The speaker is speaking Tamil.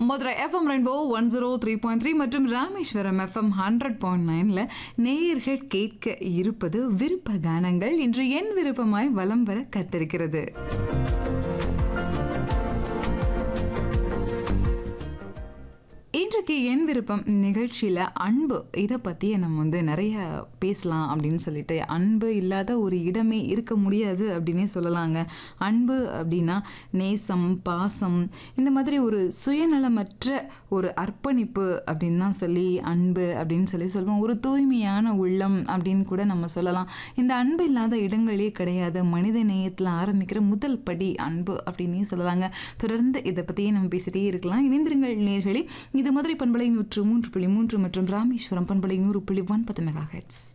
Madurai FM rainbow one zero three point three மற்றும் ராமேஸ்வரம் எஃப்எம் ஹண்ட்ரட் பாயிண்ட் நைனில் நேயர்கள் கேட்க இருப்பது விருப்ப கானங்கள் இன்று என் விருப்பமாய் வலம் வர கத்திருக்கிறது இன்றைக்கு என் விருப்பம் நிகழ்ச்சியில் அன்பு இதை பற்றி நம்ம வந்து நிறைய பேசலாம் அப்படின்னு சொல்லிட்டு அன்பு இல்லாத ஒரு இடமே இருக்க முடியாது அப்படின்னே சொல்லலாங்க அன்பு அப்படின்னா நேசம் பாசம் இந்த மாதிரி ஒரு சுயநலமற்ற ஒரு அர்ப்பணிப்பு அப்படின்னு தான் சொல்லி அன்பு அப்படின்னு சொல்லி சொல்லுவோம் ஒரு தூய்மையான உள்ளம் அப்படின்னு கூட நம்ம சொல்லலாம் இந்த அன்பு இல்லாத இடங்களே கிடையாது மனித நேயத்தில் ஆரம்பிக்கிற முதல் படி அன்பு அப்படின்னே சொல்லலாங்க தொடர்ந்து இதை பற்றியே நம்ம பேசிட்டே இருக்கலாம் இணைந்திருங்கள் நேர்களே இது மதுரை பண்பலை நூற்று மூன்று புள்ளி மூன்று மற்றும் ராமேஸ்வரம் பண்பலை நூறு புள்ளி ஒன்பது மெகா ஹெட்ஸ்